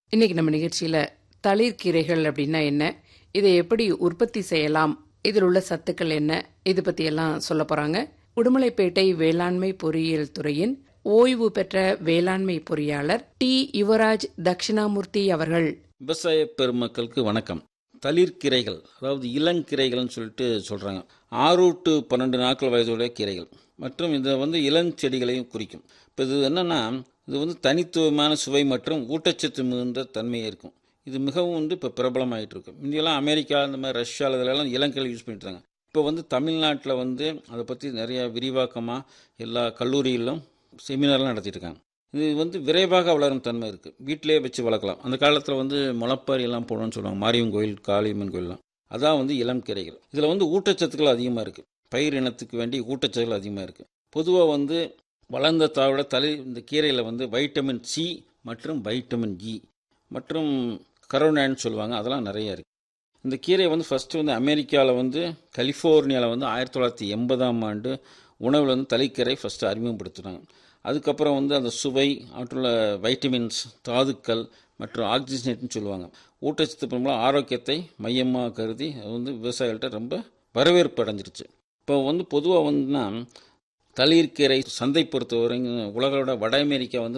இன்னைக்கு நம்ம நிகழ்ச்சியில தளிர்கீரைகள் அப்படின்னா என்ன இதை எப்படி உற்பத்தி செய்யலாம் இதில் உள்ள சத்துக்கள் என்ன இது பத்தி எல்லாம் சொல்ல போறாங்க உடுமலைப்பேட்டை வேளாண்மை பொறியியல் துறையின் ஓய்வு பெற்ற வேளாண்மை பொறியாளர் டி யுவராஜ் தட்சிணாமூர்த்தி அவர்கள் விவசாய பெருமக்களுக்கு வணக்கம் தளிர்கீரைகள் அதாவது இளங்கீரைகள்னு சொல்லிட்டு சொல்கிறாங்க ஆறு டு பன்னெண்டு நாட்கள் வயதுடைய கீரைகள் மற்றும் இதை வந்து இளஞ்செடிகளையும் குறிக்கும் இப்போ இது என்னென்னா இது வந்து தனித்துவமான சுவை மற்றும் ஊட்டச்சத்து மிகுந்த தன்மை இருக்கும் இது மிகவும் வந்து இப்போ பிரபலமாயிட்டு இருக்கு முந்தியெல்லாம் அமெரிக்கா இந்த மாதிரி ரஷ்யா இதெல்லாம் இளங்கீரை யூஸ் பண்ணிட்டு இருக்காங்க இப்போ வந்து தமிழ்நாட்டில் வந்து அதை பற்றி நிறைய விரிவாக்கமாக எல்லா கல்லூரிகளிலும் செமினார்லாம் நடத்திட்டு இருக்காங்க இது வந்து விரைவாக வளரும் தன்மை இருக்குது வீட்டிலே வச்சு வளர்க்கலாம் அந்த காலத்தில் வந்து முளப்பாரி எல்லாம் போடணும்னு சொல்லுவாங்க மாரியம்மன் கோயில் காளியம்மன் கோயிலெலாம் அதான் வந்து இளம் கீரைகள் இதில் வந்து ஊட்டச்சத்துக்கள் அதிகமாக இருக்குது பயிர் இனத்துக்கு வேண்டி ஊட்டச்சத்துக்கள் அதிகமாக இருக்குது பொதுவாக வந்து வளர்ந்த தாவிட தலை இந்த கீரையில் வந்து வைட்டமின் சி மற்றும் வைட்டமின் இ மற்றும் கரோனான்னு சொல்லுவாங்க அதெல்லாம் நிறைய இருக்குது இந்த கீரை வந்து ஃபஸ்ட்டு வந்து அமெரிக்காவில் வந்து கலிஃபோர்னியாவில் வந்து ஆயிரத்தி தொள்ளாயிரத்தி எண்பதாம் ஆண்டு உணவில் வந்து தலைக்கீரை ஃபஸ்ட்டு அறிமுகப்படுத்தினாங்க அதுக்கப்புறம் வந்து அந்த சுவை அவற்றுள்ள வைட்டமின்ஸ் தாதுக்கள் மற்றும் ஆக்சிஜனேட்னு சொல்லுவாங்க ஊட்டச்சத்து மூலம் ஆரோக்கியத்தை மையமாக கருதி அது வந்து விவசாயிகள்கிட்ட ரொம்ப வரவேற்பு அடைஞ்சிருச்சு இப்போ வந்து பொதுவாக வந்துன்னா தளிர்கீரை சந்தை பொறுத்தவரைக்கும் உலகளோட வட அமெரிக்கா வந்து